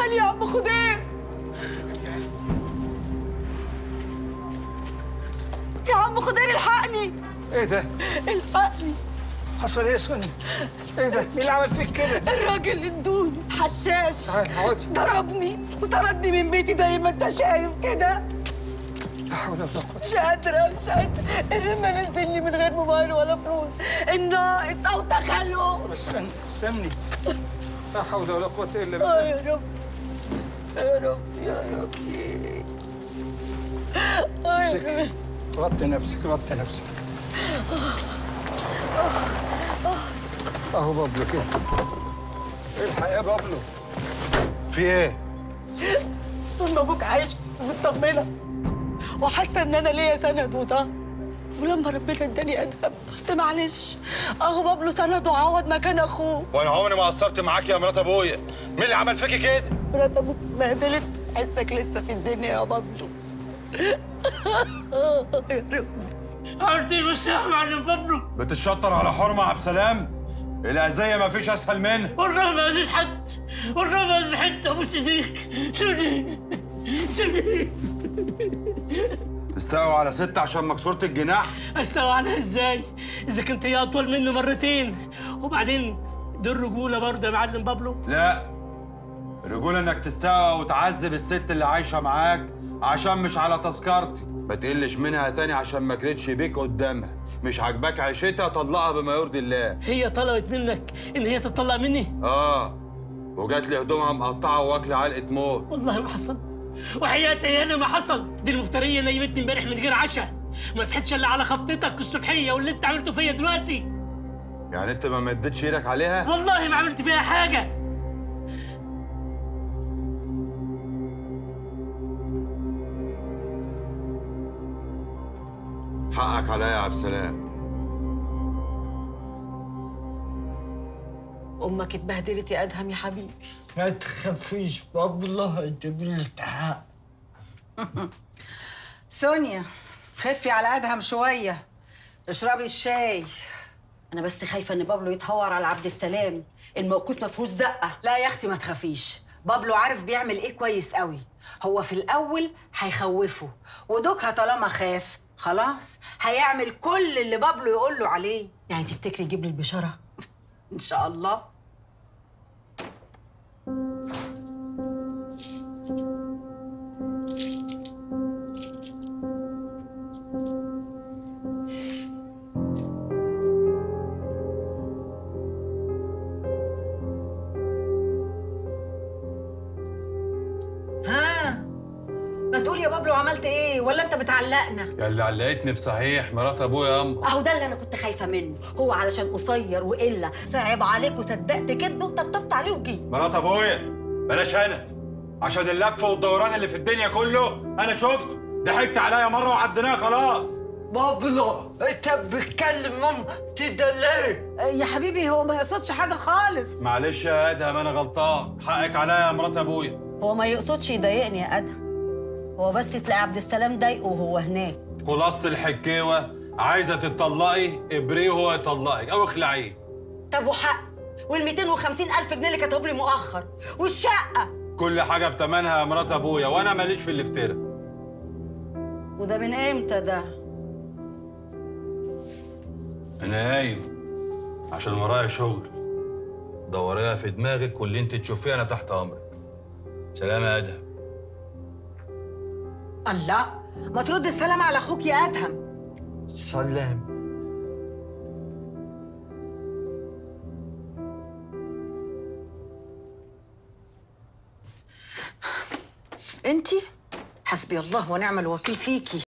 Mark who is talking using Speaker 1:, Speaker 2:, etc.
Speaker 1: الحقني يا عم خضير يا عم خضير الحقني
Speaker 2: ايه ده؟
Speaker 1: الحقني
Speaker 2: حصل ايه يا سوني؟ ايه ده؟ مين اللي عمل فيك كده؟
Speaker 1: الراجل الدود حشاش
Speaker 2: تعالي اقعدي
Speaker 1: ضربني وطردني من بيتي زي ما انت شايف كده
Speaker 2: لا حول ولا قوة
Speaker 1: مش قادرة مش قادرة الرمى نزلني من غير موبايل ولا فلوس الناقص أو تخلف
Speaker 2: بس استنى استني لا حول ولا قوة الا
Speaker 1: آه
Speaker 2: بالله
Speaker 1: يا رب يا رب يا رب آه يا
Speaker 2: امسكي
Speaker 1: رب
Speaker 2: غطي نفسك غطي نفسك اهو بابلو كده الحق يا بابلو في ايه؟
Speaker 1: طول ما ابوك عايش كنت مطمنه وحاسه ان انا ليا سند وده ولما ربنا اداني ادهم قلت معلش اهو بابلو سند وعوض مكان اخوه
Speaker 3: وانا عمري ما قصرت معاك يا مرات ابويا مين اللي عمل فيكي كده
Speaker 1: مرات ابوك بهدلت حسك لسه في الدنيا يا بابلو يا رب
Speaker 4: عملت ايه بس يا معلم بابلو
Speaker 3: بتتشطر على حرمه عبد السلام الاذيه ما فيش اسهل منها
Speaker 4: والله ما ازيد حد والله ما ازيد حد ابو صديق سيبني سيبني
Speaker 3: تستوي على ست عشان مكسوره الجناح
Speaker 4: استوى عليها ازاي اذا كنت هي اطول منه مرتين وبعدين دي الرجوله برضه يا معلم بابلو
Speaker 3: لا رجولة انك تستوى وتعذب الست اللي عايشه معاك عشان مش على تذكرتي ما تقلش منها تاني عشان ما كرهتش بيك قدامها مش عاجباك عيشتها طلقها بما يرضي الله
Speaker 4: هي طلبت منك ان هي تطلق مني
Speaker 3: اه وجات لي هدومها مقطعه واكله علقه موت
Speaker 4: والله ما حصل وحياتي انا ما حصل دي المفتريه نيمتني امبارح من غير عشاء ما صحتش الا على خطتك الصبحيه واللي انت عملته فيا دلوقتي
Speaker 3: يعني انت ما مدتش ايدك عليها
Speaker 4: والله ما عملت فيها حاجه
Speaker 3: حقك عليا يا عبد السلام
Speaker 1: امك اتبهدلت يا ادهم يا حبيبي
Speaker 5: ما تخافيش بابلو هيجيب لي التحقق
Speaker 6: سونيا خفي على ادهم شويه اشربي الشاي
Speaker 1: انا بس خايفه ان بابلو يتهور على عبد السلام الموقوف ما فيهوش زقه
Speaker 6: لا يا اختي ما تخافيش بابلو عارف بيعمل ايه كويس قوي هو في الاول هيخوفه ودوكها طالما خاف خلاص هيعمل كل اللي بابلو يقول له عليه
Speaker 1: يعني تفتكري يجيب لي البشاره
Speaker 6: ان شاء الله ها ما تقول يا بابلو عملت ايه ولا انت بتعلقنا
Speaker 3: يا اللي علقتني بصحيح مرات ابويا يا أم.
Speaker 1: اهو ده اللي انا كنت خايفه منه هو علشان قصير وإلا صعب عليك وصدقت كده وطبطبت عليه وجيت
Speaker 3: مرات ابويا بلاش انا عشان اللف والدوران اللي في الدنيا كله انا شفته ضحكت عليا مره وعديناها خلاص
Speaker 5: بابلو انت بتكلم ماما كده ليه؟
Speaker 6: يا حبيبي هو ما يقصدش حاجه خالص
Speaker 3: معلش يا ادهم انا غلطان حقك عليا يا مرات ابويا
Speaker 1: هو ما يقصدش يضايقني يا ادهم هو بس تلاقي عبد السلام ضايقه وهو هناك
Speaker 3: خلاصه الحكاوه عايزه تطلقي ابريه وهو يطلقك او اخلعيه
Speaker 1: طب وحق وال 250 الف جنيه اللي كاتبهم لي مؤخر والشقه
Speaker 3: كل حاجه بتمنها يا مرات ابويا وانا ماليش في الافتراء
Speaker 1: وده من امتى ده
Speaker 3: انا قايم عشان ورايا شغل دوريها في دماغك واللي انت تشوفيه انا تحت امرك سلام يا ادهم
Speaker 6: الله ما ترد السلام على اخوك يا ادهم
Speaker 5: سلام
Speaker 6: انتي حسبي الله ونعم الوكيل فيكي